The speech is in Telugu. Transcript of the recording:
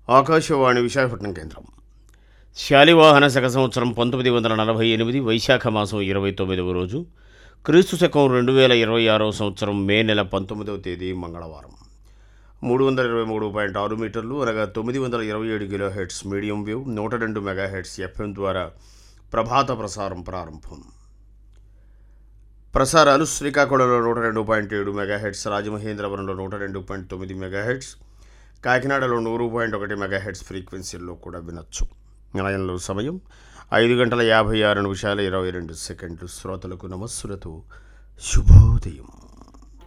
ఆకాశవాణి విశాఖపట్నం కేంద్రం శాలివాహన శక సంవత్సరం పంతొమ్మిది వందల నలభై ఎనిమిది వైశాఖ మాసం ఇరవై తొమ్మిదవ రోజు క్రీస్తు శకం రెండు వేల ఇరవై ఆరవ సంవత్సరం మే నెల పంతొమ్మిదవ తేదీ మంగళవారం మూడు వందల ఇరవై మూడు పాయింట్ ఆరు మీటర్లు అనగా తొమ్మిది వందల ఇరవై ఏడు కిలో హెడ్స్ మీడియం వేవ్ నూట రెండు మెగా హెడ్స్ ఎఫ్ఎం ద్వారా ప్రభాత ప్రసారం ప్రారంభం ప్రసారాలు శ్రీకాకుళంలో నూట రెండు పాయింట్ ఏడు మెగా హెడ్స్ రాజమహేంద్రవరంలో నూట రెండు పాయింట్ తొమ్మిది మెగా హెడ్స్ కాకినాడలో నూరు పాయింట్ ఒకటి మెగా హెడ్స్ ఫ్రీక్వెన్సీల్లో కూడా వినొచ్చు నిలయంలో సమయం ఐదు గంటల యాభై ఆరు నిమిషాల ఇరవై రెండు సెకండ్లు శ్రోతలకు నమస్సులతో శుభోదయం